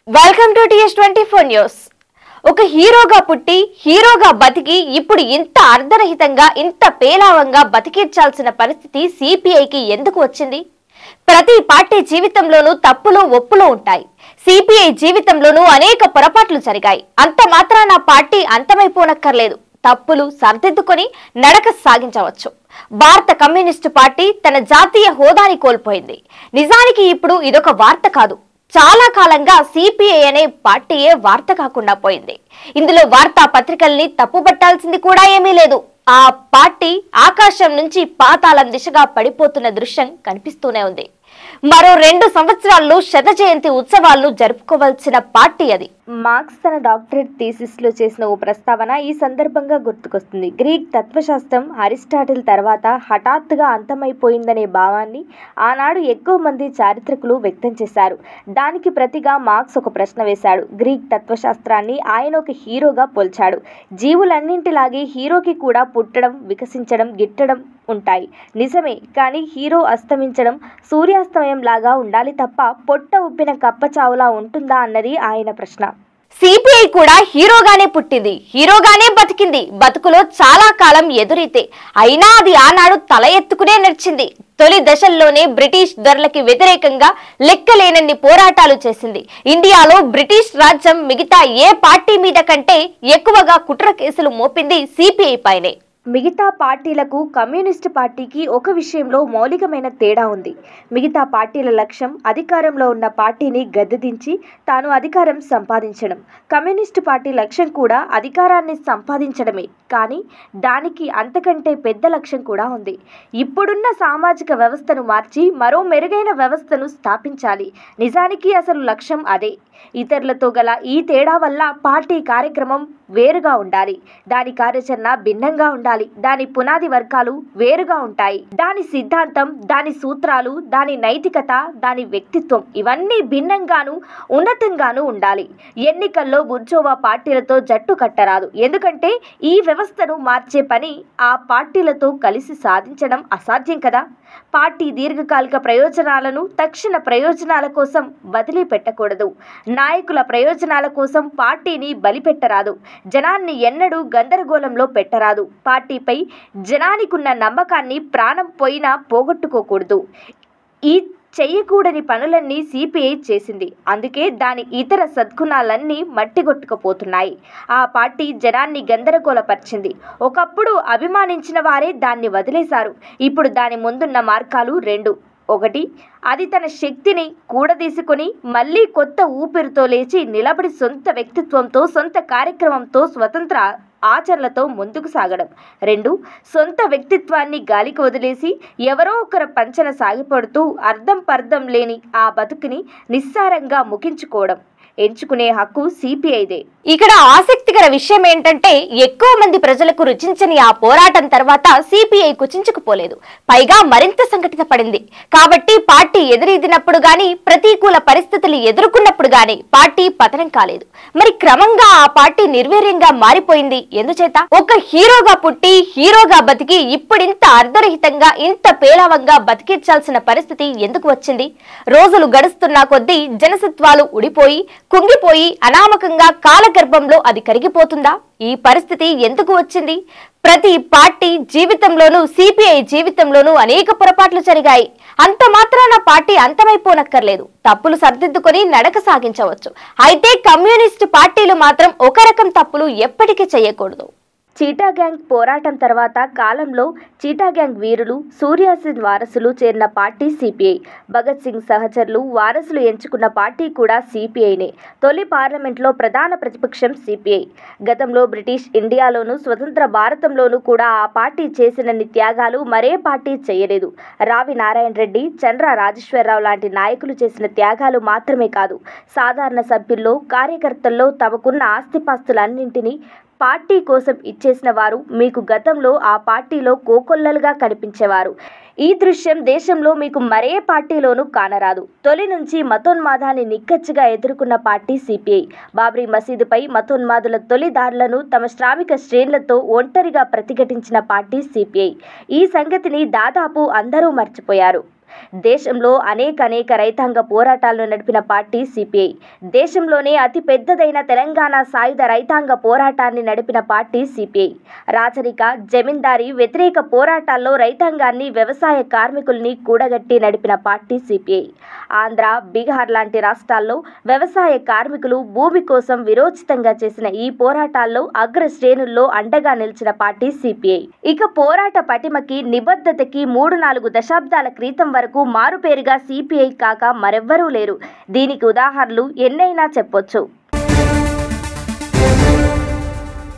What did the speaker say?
welcome to TS twenty four news ఒక హీరోగా పుట్టి హీరోగా బతికి ఇప్పుడు ఇంత అర్ధరహితంగా ఇంత పేలావంగా బతికించాల్సిన పరిస్థితి సిపిఐకి ఎందుకు వచ్చింది ప్రతి పార్టీ జీవితంలోనూ తప్పులు ఒప్పులు ఉంటాయి సిపిఐ జీవితంలోనూ అనేక పొరపాట్లు జరిగాయి అంత మాత్రాన పార్టీ అంతమైపోనక్కర్లేదు తప్పులు సరిదిద్దుకొని నడక సాగించవచ్చు భారత కమ్యూనిస్టు పార్టీ తన జాతీయ హోదాని కోల్పోయింది నిజానికి ఇప్పుడు ఇదొక వార్త కాదు చాలా కాలంగా సిపిఐ అనే పార్టీయే వార్త కాకుండా పోయింది ఇందులో వార్తా పత్రికల్ని తప్పుపట్టాల్సింది కూడా ఏమీ లేదు ఆ పార్టీ ఆకాశం నుంచి పాతాళం దిశగా పడిపోతున్న దృశ్యం కనిపిస్తూనే ఉంది మరో రెండు సంవత్సరాల్లో శత జయంతి ఉత్సవాలను జరుపుకోవాల్సిన పార్టీ అది మార్క్స్ తన డాక్టరేట్ థీసిస్ లో చేసిన ఓ ప్రస్తావన ఈ సందర్భంగా గుర్తుకొస్తుంది గ్రీక్ తత్వశాస్త్రం అరిస్టాటిల్ తర్వాత హఠాత్తుగా అంతమైపోయిందనే భావాన్ని ఆనాడు ఎక్కువ మంది చారిత్రకులు వ్యక్తం చేశారు దానికి ప్రతిగా మార్క్స్ ఒక ప్రశ్న వేశాడు గ్రీక్ తత్వశాస్త్రాన్ని ఆయన ఒక హీరోగా పోల్చాడు జీవులన్నింటిలాగే హీరోకి కూడా పుట్టడం వికసించడం గిట్టడం ఉంటాయి నిజమే కానీ హీరో అస్తమించడం సూర్యాస్తమయం లాగా ఉండాలి తప్ప పొట్ట ఉప్పిన కప్పచావులా ఉంటుందా అన్నది ఆయన ప్రశ్న సిపిఐ కూడా హీరోగానే పుట్టింది హీరోగానే బతికింది బతుకులో చాలా కాలం ఎదురైతే అయినా అది ఆనాడు తల ఎత్తుకునే నడిచింది తొలి దశల్లోనే బ్రిటిష్ ధరలకి వ్యతిరేకంగా లెక్కలేనన్ని పోరాటాలు చేసింది ఇండియాలో బ్రిటిష్ రాజ్యం మిగతా ఏ పార్టీ మీద కంటే ఎక్కువగా కుట్ర కేసులు మోపింది సిపిఐ పైనే మిగతా పార్టీలకు కమ్యూనిస్టు పార్టీకి ఒక విషయంలో మౌలికమైన తేడా ఉంది మిగతా పార్టీల లక్ష్యం అధికారంలో ఉన్న పార్టీని గద్దెదించి తాను అధికారం సంపాదించడం కమ్యూనిస్టు పార్టీ లక్ష్యం కూడా అధికారాన్ని సంపాదించడమే కానీ దానికి అంతకంటే పెద్ద లక్ష్యం కూడా ఉంది ఇప్పుడున్న సామాజిక వ్యవస్థను మార్చి మరో మెరుగైన వ్యవస్థను స్థాపించాలి నిజానికి అసలు లక్ష్యం అదే ఇతరులతో గల ఈ తేడా వల్ల పార్టీ కార్యక్రమం వేరుగా ఉండాలి దాని కార్యాచరణ భిన్నంగా ఉండాలి దాని పునాది వర్గాలు వేరుగా ఉంటాయి దాని సిద్ధాంతం దాని సూత్రాలు దాని నైతికత దాని వ్యక్తిత్వం ఇవన్నీ భిన్నంగాను ఉన్నతంగాను ఉండాలి ఎన్నికల్లో బుర్జోవా పార్టీలతో జట్టు కట్టరాదు ఎందుకంటే ఈ వ్యవస్థను మార్చే పని ఆ పార్టీలతో కలిసి సాధించడం అసాధ్యం కదా పార్టీ దీర్ఘకాలిక ప్రయోజనాలను తక్షణ ప్రయోజనాల కోసం వదిలిపెట్టకూడదు నాయకుల ప్రయోజనాల కోసం పార్టీని బలిపెట్టరాదు జనాన్ని ఎన్నడూ గందరగోళంలో పెట్టరాదు పార్టీపై జనానికున్న నమ్మకాన్ని ప్రాణం పోయినా పోగొట్టుకోకూడదు ఈ చెయ్యకూడని పనులన్నీ సిపిఐ చేసింది అందుకే దాని ఇతర సద్గుణాలన్నీ మట్టిగొట్టుకుపోతున్నాయి ఆ పార్టీ జనాన్ని గందరగోళపరిచింది ఒకప్పుడు అభిమానించిన వారే దాన్ని వదిలేశారు ఇప్పుడు దాని ముందున్న మార్గాలు రెండు ఒకటి అది తన శక్తిని కూడదీసుకొని మళ్ళీ కొత్త ఊపిరితో లేచి నిలబడి సొంత వ్యక్తిత్వంతో సొంత కార్యక్రమంతో స్వతంత్ర ఆచరణలతో ముందుకు సాగడం రెండు సొంత వ్యక్తిత్వాన్ని గాలికి వదిలేసి ఎవరో ఒకరు పంచన సాగిపడుతూ అర్థం పర్థం లేని ఆ బతుకుని నిస్సారంగా ముగించుకోవడం ఎంచుకునే హక్కు సిపిఐదే ఇక్కడ ఆసక్తికర విషయం ఏంటంటే ఎక్కువ మంది ప్రజలకు రుచించని ఆ పోరాటం తర్వాత సిపిఐ కుచించుకుపోలేదు పైగా మరింత సంఘటిత పడింది కాబట్టి పార్టీ ఎదురెదినప్పుడు గాని ప్రతికూల పరిస్థితులు ఎదుర్కొన్నప్పుడు గాని పార్టీ పతనం కాలేదు మరి క్రమంగా ఆ పార్టీ నిర్వీర్యంగా మారిపోయింది ఎందుచేత ఒక హీరోగా పుట్టి హీరోగా బతికి ఇప్పుడింత అర్ధరహితంగా ఇంత పేలవంగా బతికించాల్సిన పరిస్థితి ఎందుకు వచ్చింది రోజులు గడుస్తున్న కొద్దీ జనసత్వాలు ఉడిపోయి కుంగిపోయి అనామకంగా కాలగర్భంలో అది కరిగిపోతుందా ఈ పరిస్థితి ఎందుకు వచ్చింది ప్రతి పార్టీ జీవితంలోనూ సిపిఐ జీవితంలోనూ అనేక పొరపాట్లు జరిగాయి అంత మాత్రాన పార్టీ అంతమైపోనక్కర్లేదు తప్పులు సర్దిద్దుకొని నడక సాగించవచ్చు అయితే కమ్యూనిస్టు పార్టీలు మాత్రం ఒక రకం తప్పులు ఎప్పటికీ చేయకూడదు చీటా గ్యాంగ్ పోరాటం తర్వాత కాలంలో చీటా గ్యాంగ్ వీరులు సూర్యాసిన్ వారసులు చేరిన పార్టీ సిపిఐ భగత్ సింగ్ సహచరులు వారసులు ఎంచుకున్న పార్టీ కూడా సిపిఐనే తొలి పార్లమెంట్లో ప్రధాన ప్రతిపక్షం సిపిఐ గతంలో బ్రిటిష్ ఇండియాలోనూ స్వతంత్ర భారతంలోనూ కూడా ఆ పార్టీ చేసినన్ని త్యాగాలు మరే పార్టీ చేయలేదు రావి నారాయణ రెడ్డి చంద్ర రాజేశ్వరరావు లాంటి నాయకులు చేసిన త్యాగాలు మాత్రమే కాదు సాధారణ సభ్యుల్లో కార్యకర్తల్లో తమకున్న ఆస్తిపాస్తులన్నింటినీ పార్టీ కోసం ఇచ్చేసిన వారు మీకు గతంలో ఆ పార్టీలో కోకొల్లలుగా కనిపించేవారు ఈ దృశ్యం దేశంలో మీకు మరే పార్టీలోనూ కానరాదు తొలి నుంచి మతోన్మాదాన్ని నిక్కచ్చిగా ఎదుర్కొన్న పార్టీ సిపిఐ బాబ్రీ మసీదుపై మతోన్మాదుల తొలి దాడులను తమ శ్రామిక శ్రేణులతో ఒంటరిగా ప్రతిఘటించిన పార్టీ సిపిఐ ఈ సంగతిని దాదాపు అందరూ మర్చిపోయారు దేశంలో అనేక అనేక రైతాంగ పోరాటాలను నడిపిన పార్టీ సిపిఐ దేశంలోనే అతి పెద్దదైన తెలంగాణ సాయుధ రైతాంగ పోరాటాన్ని నడిపిన పార్టీ సిపిఐ రాచరిక జమీందారీ వ్యతిరేక పోరాటాల్లో రైతాంగాన్ని వ్యవసాయ కార్మికుల్ని కూడగట్టి నడిపిన పార్టీ సిపిఐ ఆంధ్ర బీహార్ లాంటి రాష్ట్రాల్లో వ్యవసాయ కార్మికులు భూమి కోసం విరోచితంగా చేసిన ఈ పోరాటాల్లో అగ్ర శ్రేణుల్లో అండగా నిలిచిన పార్టీ సిపిఐ ఇక పోరాట పటిమకి నిబద్ధతకి మూడు నాలుగు దశాబ్దాల క్రితం వరకు మారుపేరుగా సిపిఐ కాక మరెవ్వరూ లేరు దీనికి ఉదాహరణలు ఎన్నైనా చెప్పొచ్చు